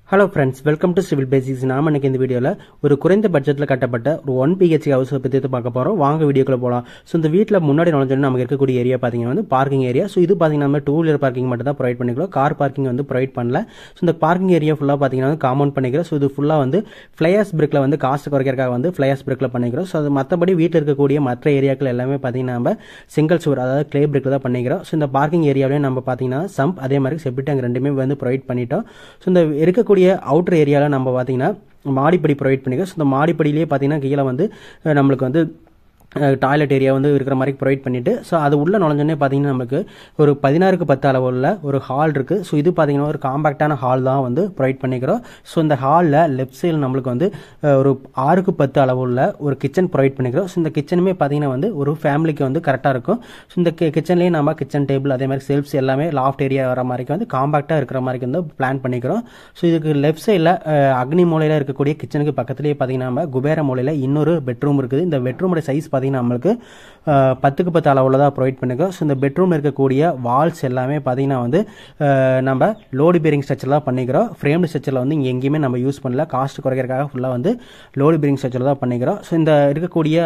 hello friends welcome to civil basics நாம இன்னைக்கு இந்த வீடியோவில் ஒரு குறைந்த பட்ஜெட்டில் கட்டப்பட்ட ஒரு ஒன் பிஹெச்சி ஹவுஸை பற்றி பார்க்க போகிறோம் வாங்க வீடியோக்குள்ள போகலாம் ஸோ இந்த வீட்டில் முன்னாடி நுழைஞ்சோன்னா நமக்கு இருக்கக்கூடிய ஏரியா பார்த்தீங்கன்னா வந்து பார்க்கிங் ஏரியா ஸோ இது பார்த்தீங்கன்னா நம்ம டூ வீலர் பார்க்கிங் மட்டும் தான் ப்ரொவைட் பண்ணிக்கிறோம் கார் பார்க்கிங் வந்து ப்ரொவைட் பண்ணல ஸோ இந்த பார்க்கிங் ஏரியா ஃபுல்லாக பார்த்தீங்கன்னா வந்து காமௌண்ட் பண்ணிக்கிறோம் ஸோ இது ஃபுல்லாக வந்து ஃப்ளையர்ஸ் பிரிக்கில் வந்து காஸ்ட் குறைக்கிறதுக்காக வந்து ஃப்ளையர்ஸ் பிரிக்கில் பண்ணிக்கிறோம் ஸோ அது மற்றபடி வீட்டில் இருக்கக்கூடிய மற்ற ஏரியாக்கள் எல்லாமே பார்த்தீங்கன்னா நம்ம சிங்கிள் சுவர் அதாவது கிளே பிரிக்கில் தான் பண்ணிக்கிறோம் ஸோ இந்த பார்க்கிங் ஏரியாவிலையும் நம்ம பார்த்தீங்கன்னா சம்ப் அதே மாதிரி செப்டி டேங்க் ரெண்டுமே வந்து ப்ரொவைட் பண்ணிட்டோம் ஸோ இந்த இருக்கக்கூடிய அவுட்டர் ஏரியாவில் நம்ம பார்த்தீங்கன்னா மாடிப்படி ப்ரொவைட் பண்ணிக்கிறோம் ஸோ இந்த மாடிப்படியிலேயே பார்த்தீங்கன்னா கீழே வந்து அஹ், நம்மளுக்கு வந்து டாய்லெட் ஏரியா வந்து இருக்கிற மாதிரி ப்ரொவைட் பண்ணிட்டு ஸோ அது உள்ள நுழைஞ்சோடனே பார்த்தீங்கன்னா நமக்கு ஒரு பதினாறுக்கு பத்து அளவுள்ள ஒரு ஹால் இருக்கு ஸோ இது பார்த்தீங்கன்னா ஒரு காம்பாக்டான ஹால் தான் வந்து ப்ரொவைட் பண்ணிக்கிறோம் ஸோ இந்த ஹாலில் லெஃப்ட் சைடில் நம்மளுக்கு வந்து அஹ், ஒரு ஆறுக்கு பத்து அளவுள்ள ஒரு கிச்சன் ப்ரொவைட் பண்ணிக்கிறோம் ஸோ இந்த கிச்சனுமே பார்த்தீங்கன்னா வந்து ஒரு ஃபேமிலிக்கு வந்து கரெக்டாக இருக்கும் ஸோ இந்த கிச்சன்லேயே நம்ம கிச்சன் டேபிள் அதே மாதிரி செல்ஃப்ஸ் எல்லாமே லாஃப்ட் ஏரியா வர மாதிரி வந்து காம்பாக்டாக இருக்கிற மாதிரி வந்து பிளான் பண்ணிக்கிறோம் ஸோ இதுக்கு லெஃப்ட் சைடில் அக்னி மூலையில் இருக்கக்கூடிய கிச்சனுக்கு பக்கத்துலேயே பார்த்தீங்கன்னா நம்ம குபேர மூலையில் இன்னொரு பெட்ரூம் இருக்குது இந்த பெட்ரூமோட சைஸ் பார்த்தீங்கன்னா நம்மளுக்கு அஹ், பத்துக்கு பத்து அளவில் தான் ப்ரொவைட் பண்ணிக்கிறோம் ஸோ இந்த பெட்ரூமில் இருக்கக்கூடிய வால்ஸ் எல்லாமே பார்த்தீங்கன்னா வந்து அஹ், நம்ம லோடு பேரிங் ஸ்ட்ரக்சர் தான் பண்ணிக்கிறோம் ஃப்ரேம்டு ஸ்ட்ரக்சரில் வந்து இங்கே எங்கேயுமே நம்ம யூஸ் பண்ணல காஸ்ட் குறைக்கிறதுக்காக ஃபுல்லாக வந்து லோடு பேரிங் ஸ்ட்ரக்சர் தான் பண்ணிக்கிறோம் ஸோ இந்த இருக்கக்கூடிய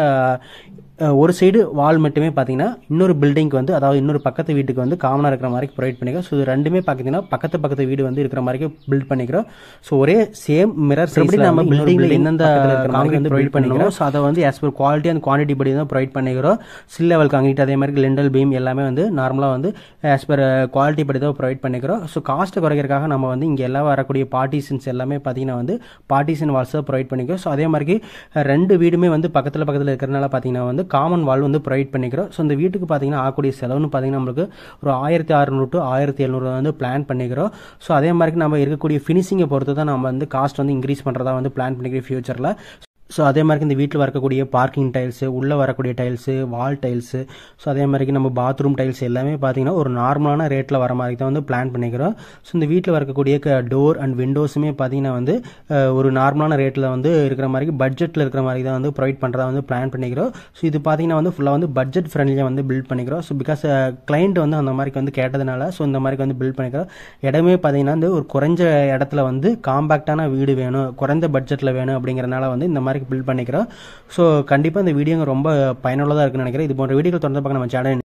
அஹ், ஒரு சைடு வால் மட்டுமே பார்த்தீங்கன்னா இன்னொரு பில்டிங்க்கு வந்து அதாவது இன்னொரு பக்கத்து வீட்டுக்கு வந்து காமனாக இருக்கிற மாதிரி ப்ரொவைட் பண்ணிக்கிறோம் ஸோ இது ரெண்டுமே பார்த்தீங்கன்னா பக்கத்து பக்கத்து வீடு வந்து இருக்கிற மாதிரி பில்ட் பண்ணிக்கிறோம் ஸோ ஒரே சேம் மிரர் எப்படி நம்ம பில்டிங்கில் எந்தெந்த காங்கிரீட் வந்து ப்ரொவைட் பண்ணிக்கிறோம் ஸோ அதை வந்து as per quality and quantity படி தான் ப்ரொவைட் பண்ணிக்கிறோம் சில் லெவல் காங்கிரீட் அதே மாதிரி லெண்டல் பீம் எல்லாமே வந்து நார்மலாக வந்து ஆஸ் பர் குவாலிட்டி படி தான் ப்ரொவைட் பண்ணிக்கிறோம் ஸோ காஸ்ட்டை குறைக்கிறதுக்காக நம்ம வந்து இங்கே எல்லாம் வரக்கூடிய பார்ட்டிஷன்ஸ் எல்லாமே பார்த்தீங்கன்னா வந்து பார்ட்டிஷன் வால்ஸ் தான் ப்ரொவைட் பண்ணிக்கிறோம் ஸோ அதே மாதிரி அஹ், ரெண்டு வீடுமே வந்து பக்கத்தில் பக்கத்தில் இருக்கிறனால பார்த்தீங்கன்னா வந்து காமன் வால் வந்து ப்ரொவைட் பண்ணிக்கிறோம் ஸோ இந்த வீட்டுக்கு பார்த்தீங்கன்னா ஆகக்கூடிய செலவுன்னு பார்த்தீங்கன்னா நம்மளுக்கு ஒரு ஆயிரத்தி அறுநூறு டு ஆயிரத்தி எழுநூறு வந்து பிளான் பண்ணிக்கிறோம் ஸோ அதே மாதிரி நம்ம இருக்கக்கூடிய ஃபினிஷிங்கை பொறுத்து தான் நம்ம வந்து காஸ்ட் வந்து இன்க்ரீஸ் பண்ணுறதா வந்து பிளான் பண்ணிக்கிறோம் ஃபியூச்சரில் ஸோ அதே மாதிரி இந்த வீட்டில் வரக்கூடிய பார்க்கிங் டைல்ஸு உள்ளே வரக்கூடிய டைல்ஸு வால் டைல்ஸு ஸோ அதே மாதிரி நம்ம பாத்ரூம் டைல்ஸ் எல்லாமே பார்த்தீங்கன்னா ஒரு நார்மலான ரேட்டில் வர மாதிரி தான் வந்து பிளான் பண்ணிக்கிறோம் ஸோ இந்த வீட்டில் வரக்கூடிய டோர் அண்ட் விண்டோஸுமே பார்த்தீங்கன்னா வந்து அஹ், ஒரு நார்மலான ரேட்டில் வந்து இருக்கிற மாதிரி பட்ஜெட்டில் இருக்கிற மாதிரி தான் வந்து ப்ரொவைட் பண்ணுறதா வந்து பிளான் பண்ணிக்கிறோம் ஸோ இது பார்த்தீங்கன்னா வந்து ஃபுல்லாக வந்து பட்ஜெட் ஃப்ரெண்ட்லியாக வந்து பில்ட் பண்ணிக்கிறோம் ஸோ பிகாஸ் கிளைண்ட் வந்து அந்த மாதிரி வந்து கேட்டதுனால ஸோ இந்த மாதிரி வந்து பில்ட் பண்ணிக்கிறோம் இடமே பார்த்தீங்கன்னா வந்து ஒரு குறைஞ்ச இடத்துல வந்து காம்பாக்டான வீடு வேணும் குறைந்த பட்ஜெட்டில் வேணும் அப்படிங்கிறனால வந்து இந்த மாதிரி பில்ட் பண்ணிக்கிறோம் ஸோ கண்டிப்பாக இந்த வீடியோங்க ரொம்ப பயனுள்ளதாக இருக்குன்னு நினைக்கிறேன் இது போன்ற வீடியோக்கள் தொடர்ந்து பார்க்க நம்ம சேனல்